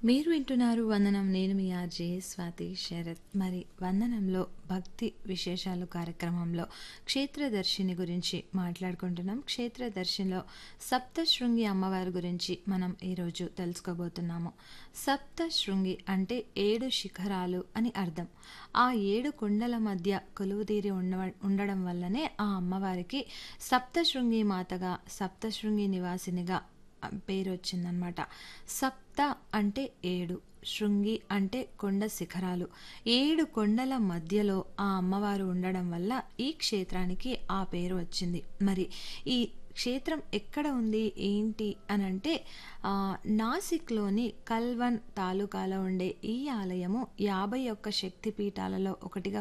మీరు వింటున్నారు వందనం నేను మీ ఆర్జే స్వాతి శరత్ మరి వందనంలో భక్తి విశేషాలు కార్యక్రమంలో క్షేత్రదర్శిని గురించి మాట్లాడుకుంటున్నాం క్షేత్రదర్శినిలో సప్తశృంగి అమ్మవారి గురించి మనం ఈరోజు తెలుసుకోబోతున్నాము సప్తశృంగి అంటే ఏడు శిఖరాలు అని అర్థం ఆ ఏడు కొండల మధ్య కొలువుతీరి ఉండ ఉండడం వల్లనే ఆ అమ్మవారికి సప్తశృంగి మాతగా సప్తశృంగి నివాసినిగా పేరు వచ్చిందనమాట సప్త అంటే ఏడు శృంగి అంటే కొండ శిఖరాలు ఏడు కొండల మధ్యలో ఆ అమ్మవారు ఉండడం వల్ల ఈ క్షేత్రానికి ఆ పేరు వచ్చింది మరి ఈ క్షేత్రం ఎక్కడ ఉంది ఏంటి అని అంటే నాసిక్లోని కల్వన్ తాలూకాలో ఉండే ఈ ఆలయము యాభై ఒక్క శక్తిపీఠాలలో ఒకటిగా